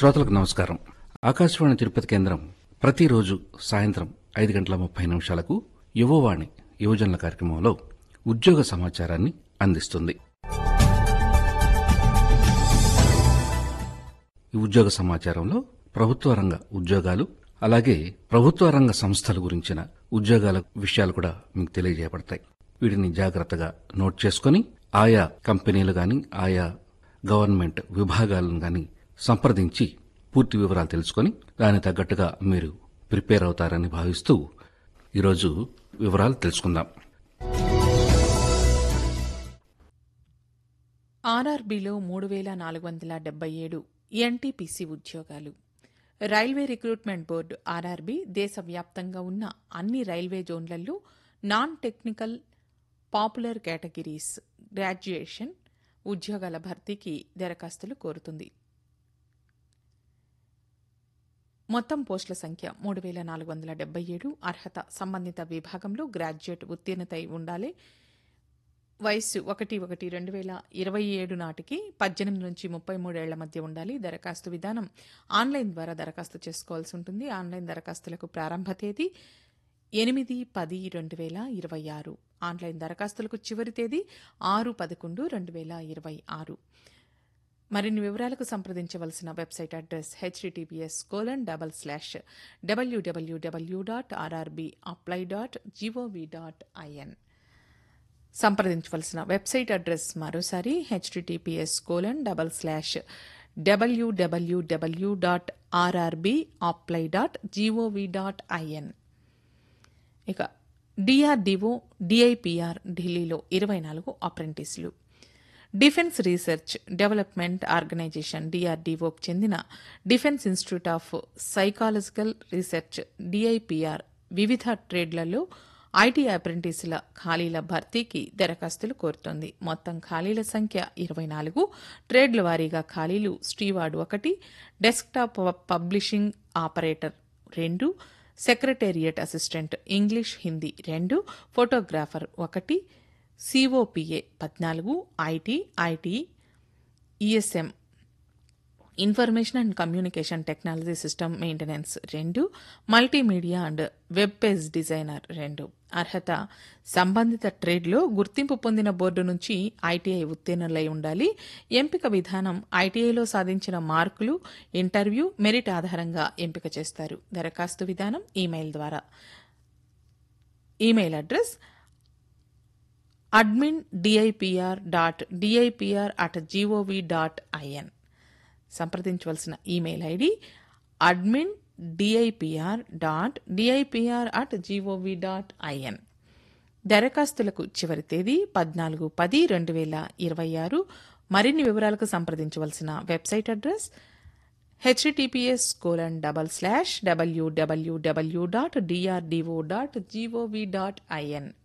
శ్రోతలకు నమస్కారం ఆకాశవాణి తిరుపతి కేంద్రం ప్రతిరోజు సాయంత్రం ఐదు గంటల ముప్పై నిమిషాలకు యువవాణి యువజనుల కార్యక్రమంలో ఉద్యోగ సమాచారాన్ని అందిస్తుంది ఈ ఉద్యోగ సమాచారంలో ప్రభుత్వ రంగ ఉద్యోగాలు అలాగే ప్రభుత్వ రంగ సంస్థల గురించిన ఉద్యోగాల విషయాలు కూడా మీకు తెలియజేయబడతాయి వీటిని జాగ్రత్తగా నోట్ చేసుకొని ఆయా కంపెనీలు గాని ఆయా గవర్నమెంట్ విభాగాలను గాని సంప్రదించి పూర్తి వివరాలు తెలుసుకొని దానికి తగ్గట్టుగా మీరు ప్రిపేర్ అవుతారని భావిస్తూ ఈరోజు వివరాలు తెలుసుకుందాం ఆర్ఆర్బీలో మూడు వేల నాలుగు వందల డెబ్బై ఏడు ఎన్టీపీసీ ఉద్యోగాలు రైల్వే రిక్రూట్మెంట్ బోర్డు ఆర్ఆర్బీ దేశవ్యాప్తంగా ఉన్న అన్ని రైల్వే జోన్లలో non technical popular categories graduation ఉద్యోగాల భర్తీకి దరఖాస్తులు కోరుతుంది మొత్తం పోస్టుల సంఖ్య మూడు వేల నాలుగు వందల డెబ్బై ఏడు అర్హత సంబంధిత విభాగంలో గ్రాడ్యుయేట్ ఉత్తీర్ణత అయి ఉండాలి వయస్సు ఒకటి ఒకటి రెండు వేల ఇరవై ఏడు నాటికి పద్దెనిమిది నుంచి ముప్పై మూడేళ్ల మధ్య ఉండాలి దరఖాస్తు విధానం ఆన్లైన్ ద్వారా దరఖాస్తు చేసుకోవాల్సి ఉంటుంది ఆన్లైన్ దరఖాస్తులకు ప్రారంభ తేదీ ఎనిమిది పది రెండు వేల ఇరవై ఆరు ఆన్లైన్ దరఖాస్తులకు చివరి తేదీ ఆరు పదకొండు రెండు వేల ఇరవై ఆరు మరిన్ని వివరాలకు సంప్రదించవలసిన website address HTTPS colon double slash WWW dot RRB apply dot GOV dot IN సంప్రదించవలసిన వెబ్సైట్ అడ్రస్ మరోసారి HTTPS colon double slash WWW dot RRB apply dot GOV dot IN ఇక డిఆర్డిఓ డిఐపిఆర్ ఢిల్లీలో ఇరవై నాలుగు అప్రెంటిస్లు డిఫెన్స్ రీసెర్చ్ డెవలప్మెంట్ ఆర్గనైజేషన్ డిఆర్డీఓకి చెందిన defence institute of psychological research DIPR వివిధ ట్రేడ్లలో ఐటీ అప్రెంటిస్ల ఖాళీల భర్తీకి దరఖాస్తులు కోరుతోంది మొత్తం ఖాళీల సంఖ్య ఇరవై నాలుగు ట్రేడ్ల వారీగా ఖాళీలు స్టీవార్డ్ ఒకటి డెస్క్టాప్ పబ్లిషింగ్ ఆపరేటర్ రెండు సెక్రటేరియట్ అసిస్టెంట్ ఇంగ్లీష్ హిందీ రెండు ఫోటోగ్రాఫర్ ఒకటి సిఓపిఏ పద్నాలుగు IT IT ESM information and communication technology system maintenance రెండు multimedia and web page designer రెండు అర్హత సంబంధిత ట్రేడ్లో గుర్తింపు పొందిన బోర్డు నుంచి ఐటీఐ ఉత్తీర్ణులై ఉండాలి ఎంపిక విధానం ఐటీఐలో సాధించిన మార్కులు ఇంటర్వ్యూ మెరిట్ ఆధారంగా ఎంపిక చేస్తారు దరఖాస్తు విధానం ఈమెయిల్ ద్వారా email address admin DIPR dot DIPR at GOV dot IN సంప్రదించవలసిన email ID admin DIPR dot DIPR at GOV dot IN దరఖాస్తులకు చివరి తేదీ పద్నాలుగు పది రెండు వేల ఇరవై ఆరు మరిన్ని వివరాలకు సంప్రదించవలసిన website address HTTPS colon double slash WWW dot DRDO dot GOV dot IN